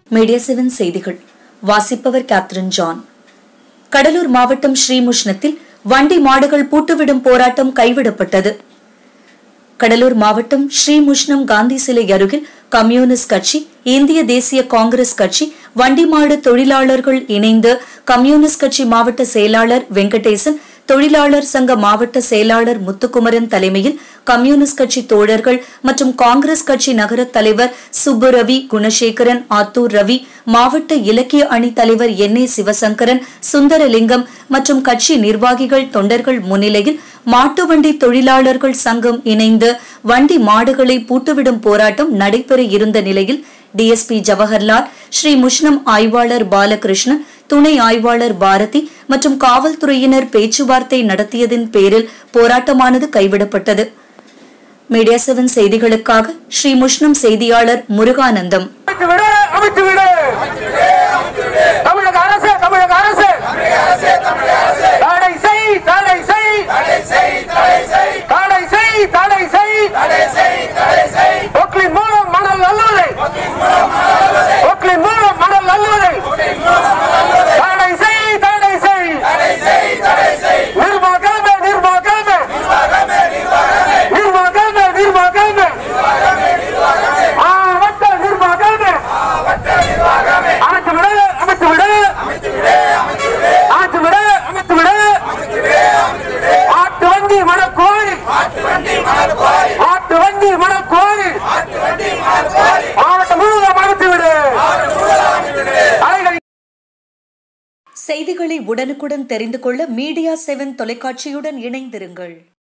media seven செய்திகள் வாசிப்பவர் Catherine John Cuddalore மாவட்டம் ஸ்ரீமுஷ்ணத்தில் வண்டி மாடுகள் பூட்டுவிடும் போராட்டம் கைவிடப்பட்டது கடலூர் மாவட்டம் ஸ்ரீமுஷ்ணம் காந்தி சிலை அருகில் கம்யூனிஸ்ட் கட்சி இந்திய தேசிய காங்கிரஸ் கட்சி வண்டிமாடு தொழிலாளர்கள் இணைந்து கம்யூனிஸ்ட் கட்சி மாவட்ட செயலாளர் வெங்கடேசன் தொழிலாளர் சங்க மாவட்ட செயலாளர் முத்துக்குமரன் தலைமையில் கம்யூனிஸ்ட் கட்சி தோழர்கள் மற்றும் காங்கிரஸ் கட்சி நகர தலைவர் சுப்பு ரவி குணசேகரன் ஆத்தூர் ரவி மாவட்ட இலக்கிய அணி தலைவர் என் ஏ சிவசங்கரன் சுந்தரலிங்கம் மற்றும் கட்சி நிர்வாகிகள் தொண்டர்கள் முன்னிலையில் மாட்டு வண்டி தொழிலாளர்கள் சங்கம் இணைந்து வண்டி மாடுகளை பூட்டுவிடும் போராட்டம் நடைபெற இருந்த நிலையில் டிஎஸ்பி ஜவஹர்லால் ஸ்ரீ முஷ்ணம் ஆய்வாளர் பாலகிருஷ்ணன் துணை ஆய்வாளர் பாரதி மற்றும் காவல்துறையினர் பேச்சுவார்த்தை நடத்தியதின் பேரில் போராட்டமானது கைவிடப்பட்டது மீடியா செவன் செய்திகளுக்காக ஸ்ரீ முஷ்ணம் செய்தியாளர் முருகானந்தம் அமைத்து விடு அமைத்து விடு தமிழக அரசு தமிழக அரசு தடை செய் தடை செய் தடை செய் தடை செய் பொக்லின் மூலம் மணல் அல்லுவதை பொக்லின் மூலம் மணல் அல்லுவதை தடை செய் தடை செய் நிர்வாகமே நிர்வாகமே நிர்வாகமே நிர்வாகமே மாவட்ட நிர்வாகமே அமைத்து விடு அமைத்து விடு அமைத்து விடு அமைத்து விடு ஆட்டு வண்டி மணக்கோரி ஆட்டு வண்டி மணக்கோரி மாவட்டம் முழுவதும் அமைத்து விடு அலைகள் செய்திகளை உடனுக்குடன் தெரிந்து கொள்ள மீடியா செவன் தொலைக்காட்சியுடன் இணைந்திருங்கள்